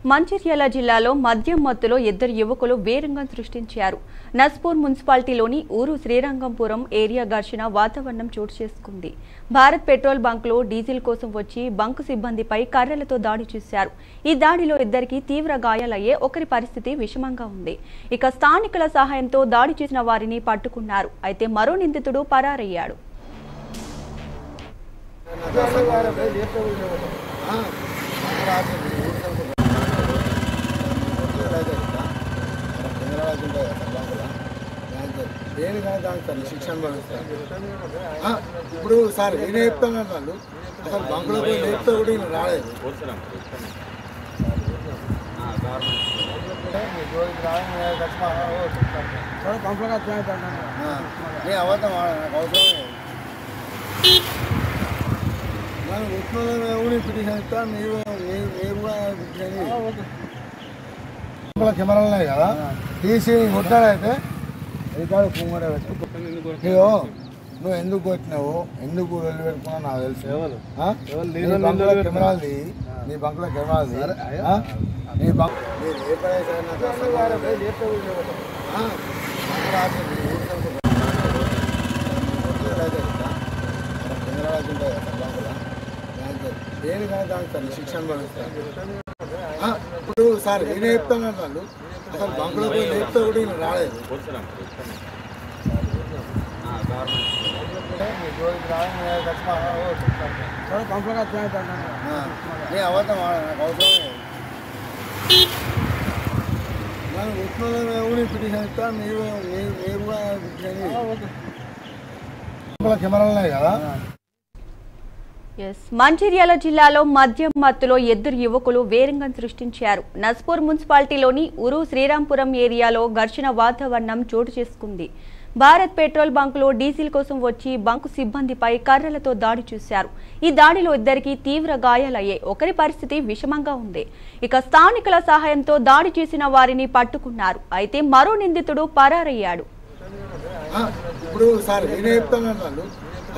మంచిర్యాల జిల్లాలో మద్యం మత్తులో ఇద్దరు యువకులు వేరంగం సృష్టించారు నస్పూర్ మున్సిపాలిటీలోని ఊరు శ్రీరంగంపురం ఏరియా ఘర్షణ వాతావరణం చోటు చేసుకుంది భారత్ పెట్రోల్ బంక్లో డీజిల్ కోసం వచ్చి బంకు సిబ్బందిపై కర్రలతో దాడి చేశారు ఈ దాడిలో ఇద్దరికి తీవ్ర గాయాలయ్యే ఒకరి పరిస్థితి విషమంగా ఉంది ఇక స్థానికుల సహాయంతో దాడి చేసిన వారిని పట్టుకున్నారు అయితే మరో నిందితుడు పరారయ్యాడు దేనికైనా దానికి సార్ శిక్షణ పడుస్తారు ఇప్పుడు సార్ ఈయన చెప్తాను వాళ్ళు అసలు బంకులో పోయి లేపితే కూడా ఈయన రాలేదు ఆ, నీ అబద్ధం ఆడ- నాకు అవసరం లేదు. మనం వచ్చిన వాళ్ళని కూడా పిటిషన్ ఇస్తా మీరు మీరు మీరు కూడా పిటిషన్ ఇవ్వండి. లోపల కెమెరాలు ఉన్నాయి కదా తీసి కొట్టాడైతే రికార్డు పొంగడ పెట్టు ఇగో నువ్వు ఎందుకు కొట్టినావు ఎందుకు వెళ్ళి పెట్టుకున్నావు నాకు తెలుసు ఆ? నీ బంకులో కెమెరాలు తీ. నీ బంకులో కెమెరాలు తీ. ఆ? నీ బంక్ మీరు ఏ పని అయితే నాకు అసలు ఆ? బంకు రాసింది. కొట్టేదైతే ఇట్లా. కెమెరాలు ఉంటాయి కదా బంకులో. దానికి దేనికైనా దానికి సార్ శిక్షణ పడుస్తారు ఆ, ఇప్పుడు సార్ ఈయన చెప్తాను వాళ్ళు అసలు బంకులో పోయి లేపితే కూడా ఈయన రాలేదు ఆ, నీ అబద్ధం ఆడ- నాకు అవసరం లేదు. మనం వచ్చిన వాళ్ళని కూడా పిటిషన్ ఇస్తా మీరు మీరు మీరు కూడా పిటిషన్ ఇవ్వండి. లోపల కెమెరాలు ఉన్నాయి కదా ఎస్ మంచిర్యాల జిల్లాలో మద్యం మత్తులో ఇద్దరు యువకులు వేరంగం సృష్టించారు నస్పూర్ మున్సిపాలిటీలోని ఉరు శ్రీరాంపురం ఏరియాలో ఘర్షణ వాతావరణం చోటు చేసుకుంది భారత్ పెట్రోల్ బంకులో డీజిల్ కోసం వచ్చి బంకు సిబ్బందిపై కర్రలతో దాడి చేశారు ఈ దాడిలో ఇద్దరికి తీవ్ర గాయాలయ్యాయి ఒకరి పరిస్థితి విషమంగా ఉంది ఇక స్థానికుల సహాయంతో దాడి చేసిన వారిని పట్టుకున్నారు అయితే మరో నిందితుడు పరారయ్యాడు ఆ, ఇప్పుడు సార్ ఈయన చెప్తాను వాళ్ళు